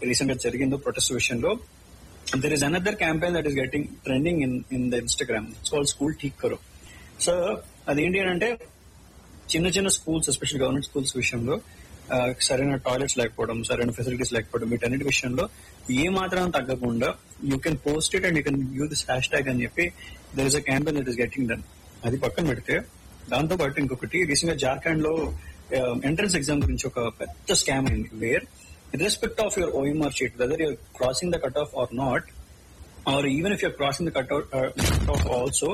recent గా జరిగిందో protest విషయంలో there is another campaign that is getting trending in in the Instagram it's all school ఠీక్ కరో so అదేంటి అని అంటే చిన్న చిన్న స్కూల్స్ ఎస్పెషల్ గవర్నమెంట్ స్కూల్స్ విషయంలో ఆ, సరైన టాయిలెట్స్ లేకపోవడం సరైన ఫెసిలిటీస్ లేకపోవడం వీటన్నిటి విషయంలో ఏ మాత్రం తగ్గకుండా you can post it and you can use this hashtag అని చెప్పి there is a campaign that is getting done అది పక్కన పెడితే దాంతో పాటు ఇంకొకటి రీసెంట్ గా జార్ఖండ్ లో ఎంట్రన్స్ ఎగ్జామ్ గురించి ఒక పెద్ద స్కామ్ అయింది where respect of your OMR sheet whether your crossing the cut off or not or even if your crossing the cut out of also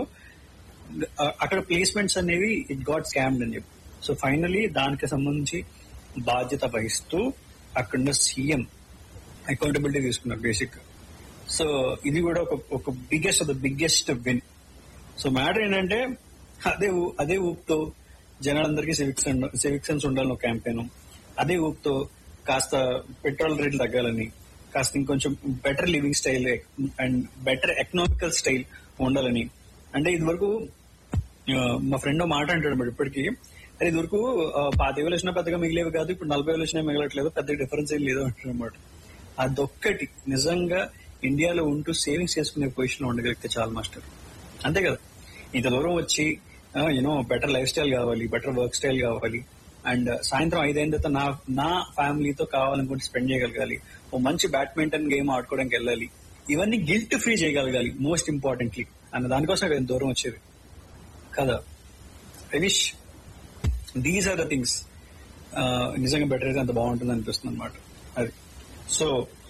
అక్కడ ప్లేస్మెంట్స్ అనేవి ఇట్ గాట్ స్కామ్డ్ అని చెప్పి so finally దానికి సంబంధించి బాధ్యత వహిస్తూ అక్కడ సీఎం అకౌంటబిలిటీ తీసుకున్నారు బేసిక్ సో ఇది కూడా ఒక ఒక biggest the biggest win so matter ఏంటంటే అదే ఊ- అదే ఊపుతో జనాలందరికీ సివిక్ సివిక్ సెన్స్ ఉండాలని ఒక క్యాంపెయిన్ అదే ఊపుతో కాస్త పెట్రోల్ రేట్లు తగ్గాలని కాస్త ఇంకొంచెం better living style and better economical style ఉండాలని అంటే ఇది వరకు ఆ, మా ఫ్రెండ్ మాట అంటాడు మరి ఇప్పటికీ అరే ఇది వరకు ఆ, పాతిక వేలు వచ్చినా పెద్దగా మిగిలేవి కాదు ఇప్పుడు నలభై వేలు వచ్చినా మిగలట్లేదు పెద్ద డిఫరెన్స్ ఏం లేదు అంటాడు అనమాట అదొక్కటి నిజంగా ఇండియాలో ఉంటూ సేవింగ్స్ చేసుకునే పొజిషన్ లో ఉండగలిగితే చాలా మాస్టర్ అంతే కదా ఇంత దూరం వచ్చి యూనో బెటర్ లైఫ్ స్టైల్ కావాలి బెటర్ వర్క్ స్టైల్ కావాలి అండ్ సాయంత్రం ఐదైన తర్వాత నా నా ఫ్యామిలీతో కావాలనుకుంటే స్పెండ్ చేయగలగాలి ఓ మంచి బ్యాడ్మింటన్ గేమ్ ఆడుకోవడానికి వెళ్ళాలి ఇవన్నీ గిల్ట్ ఫ్రీ చేయగలగాలి మోస్ట్ ఇంపార్టెంట్లీ అన్న దానికోసం కదా ఇంత దూరం వచ్చేది కదా I wish these are the things నిజంగా బెటర్ గా అంత బాగుంటుంది అనిపిస్తుంది అనమాట అది so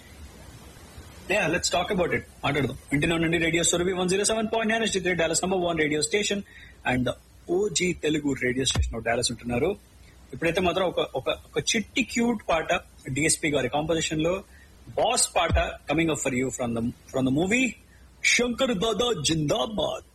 ya let's talk about it మాట్లాడదాం ఇంటిలో నుండి radio Surabhi one zero seven point nine three Dallas number one radio station and OG Telugu radio station Dallas ఉంటున్నారు ఇప్పుడైతే మాత్రం ఒక ఒక ఒక చిట్టి క్యూట్ పాట డిఎస్పీ గారి కాంపోజిషన్ లో బాస్ పాట coming up for you from the from the movie Shankar Dada Zindabad